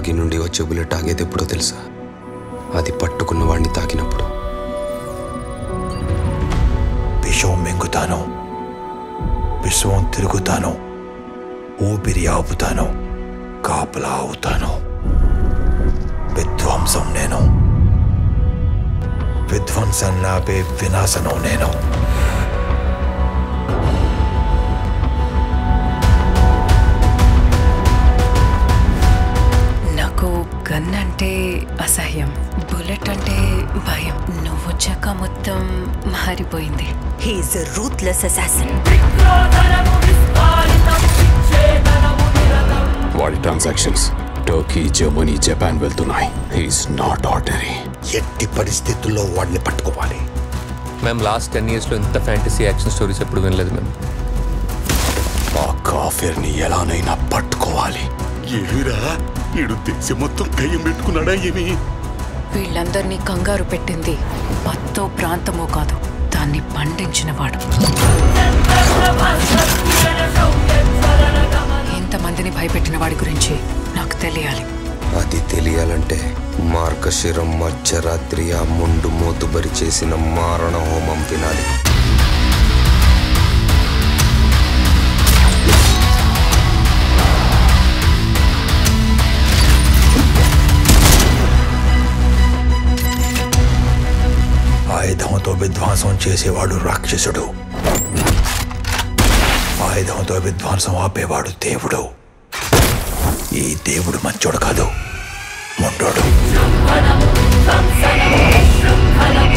కల్బుర్గి నుండి వచ్చే బుల్లెట్ ఆగేది ఎప్పుడో తెలుసా అది పట్టుకున్న వాడిని తాకినప్పుడు విషం మింగుతాను విశ్వం తిరుగుతాను ఊపిరి ఆపుతాను కాపలా అవుతాను విధ్వంసం నేను విధ్వంసం నాపే వినాశనం నేను నాకు గన్ అంటే అసహ్యం బుల్లెట్ అంటే భయం నువ్వు వచ్చాక మొత్తం మారిపోయింది హీఈస్ ఎ రూత్లెస్ అసాసిన్ వాడి ట్రాన్సాక్షన్స్ టర్కీ జర్మనీ జపాన్ వెళ్తున్నాయి హీస్ నాట్ ఆర్డరీ ఎట్టి పరిస్థితుల్లో వాడిని పట్టుకోవాలి మేము లాస్ట్ టెన్ ఇయర్స్లో ఇంత ఫ్యాంటసీ యాక్షన్ స్టోరీస్ ఎప్పుడు వినలేదు మేము ఆ కాఫీర్ని ఎలానైనా పట్టుకోవాలి ఏమిరా ఈడు దేశం మొత్తం కయ్యం పెట్టుకున్నాడా ఏమి వీళ్ళందరినీ కంగారు పెట్టింది మత్తో ప్రాంతమో కాదు దాన్ని పండించినవాడు ఎంతమందిని భయపెట్టిన వాడి గురించి నాకు తెలియాలి అది తెలియాలంటే మార్గశిరం మధ్యరాత్రి ఆ ముండు మోతుబరి చేసిన మారణ హోమం వినాలి ఆయుధంతో విధ్వంసం చేసేవాడు రాక్షసుడు ఆయుధంతో విధ్వంసం ఆపేవాడు దేవుడు ఈ దేవుడు మంచోడు కాదు మొండోడు శృంఖలము